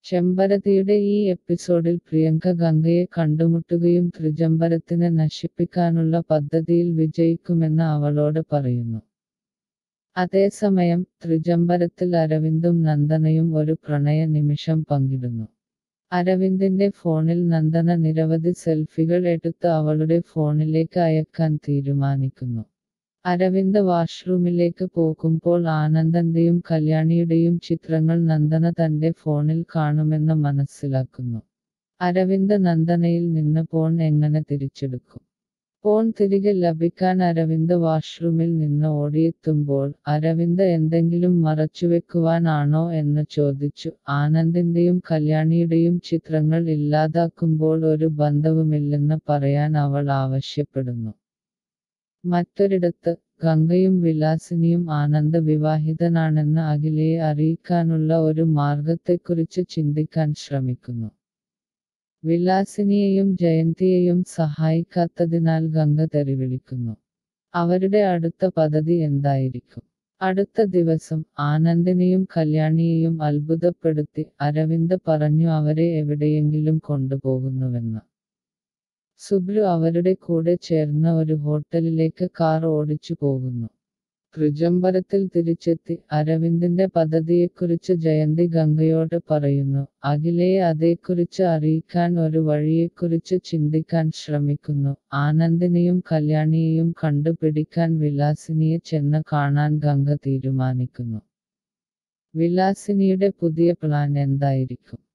ചെമ്പരത്തിയുടെ ഈ എപ്പിസോഡിൽ പ്രിയങ്ക ഗംഗയെ കണ്ടുമുട്ടുകയും ത്രിജംബരത്തിനെ നശിപ്പിക്കാനുള്ള പദ്ധതിയിൽ വിജയിക്കുമെന്ന് അവളോട് പറയുന്നു അതേസമയം ത്രിജംബരത്തിൽ അരവിന്ദും നന്ദനയും ഒരു പ്രണയ നിമിഷം പങ്കിടുന്നു അരവിന്ദിന്റെ ഫോണിൽ നന്ദന നിരവധി സെൽഫികൾ എടുത്ത് അവളുടെ ഫോണിലേക്ക് അയക്കാൻ തീരുമാനിക്കുന്നു അരവിന്ദ് വാഷ്റൂമിലേക്ക് പോകുമ്പോൾ ആനന്ദന്റെയും കല്യാണിയുടെയും ചിത്രങ്ങൾ നന്ദന തന്റെ ഫോണിൽ കാണുമെന്ന് മനസ്സിലാക്കുന്നു അരവിന്ദ് നന്ദനയിൽ നിന്ന് ഫോൺ എങ്ങനെ തിരിച്ചെടുക്കും ഫോൺ തിരികെ ലഭിക്കാൻ അരവിന്ദ് വാഷ്റൂമിൽ നിന്ന് ഓടിയെത്തുമ്പോൾ അരവിന്ദ് എന്തെങ്കിലും മറച്ചുവെക്കുവാനാണോ എന്ന് ചോദിച്ചു ആനന്ദിന്റെയും കല്യാണിയുടെയും ചിത്രങ്ങൾ ഇല്ലാതാക്കുമ്പോൾ ഒരു ബന്ധവുമില്ലെന്ന് പറയാൻ അവൾ ആവശ്യപ്പെടുന്നു മറ്റൊരിടത്ത് ഗംഗയും വിലാസിനിയും ആനന്ദ വിവാഹിതനാണെന്ന് അഖിലയെ അറിയിക്കാനുള്ള ഒരു മാർഗത്തെക്കുറിച്ച് ചിന്തിക്കാൻ ശ്രമിക്കുന്നു വിലാസിനിയെയും ജയന്തിയെയും സഹായിക്കാത്തതിനാൽ ഗംഗ തെറിവിളിക്കുന്നു അവരുടെ അടുത്ത പദ്ധതി എന്തായിരിക്കും അടുത്ത ദിവസം ആനന്ദിനെയും കല്യാണിയെയും അത്ഭുതപ്പെടുത്തി അരവിന്ദ് പറഞ്ഞു അവരെ എവിടെയെങ്കിലും കൊണ്ടുപോകുന്നുവെന്ന് സുബ്രു അവരുടെ കൂടെ ചേർന്ന ഒരു ഹോട്ടലിലേക്ക് കാർ ഓടിച്ചു പോകുന്നു തൃജംബരത്തിൽ തിരിച്ചെത്തി അരവിന്ദിന്റെ പദ്ധതിയെക്കുറിച്ച് ജയന്തി ഗംഗയോട് പറയുന്നു അഖിലയെ അതേക്കുറിച്ച് അറിയിക്കാൻ ഒരു വഴിയെക്കുറിച്ച് ചിന്തിക്കാൻ ശ്രമിക്കുന്നു ആനന്ദിനെയും കല്യാണിയെയും കണ്ടുപിടിക്കാൻ വിലാസിനിയെ ചെന്ന് കാണാൻ ഗംഗ തീരുമാനിക്കുന്നു വിലാസിനിയുടെ പുതിയ പ്ലാൻ എന്തായിരിക്കും